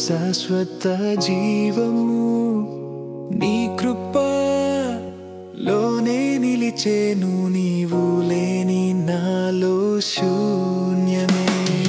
శాశ్వత జీవము నీ కృప లోనే నిలిచేను నీవు లేని నాలో శూన్యమే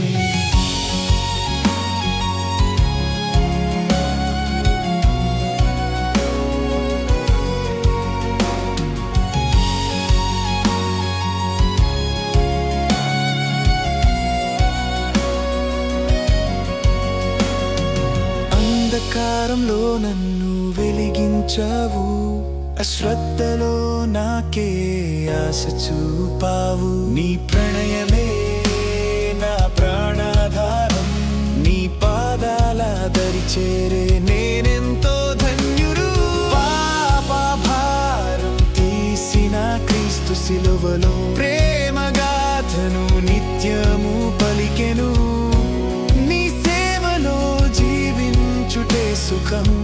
అంధకారంలో నన్ను వెలిగించావు అశ్రద్ధలో నాకే ఆశ చూపావు నీ ప్రణయమే నా ప్రాణాధారం నీ పాదాల దరి చేరే నేనెంతో ధన్యుడు పాప భారం తీసిన క్రీస్తు సిలువలో ప్రేమగాథను నిత్యము పలికెను నీ సేవలో జీవించుటే సుఖం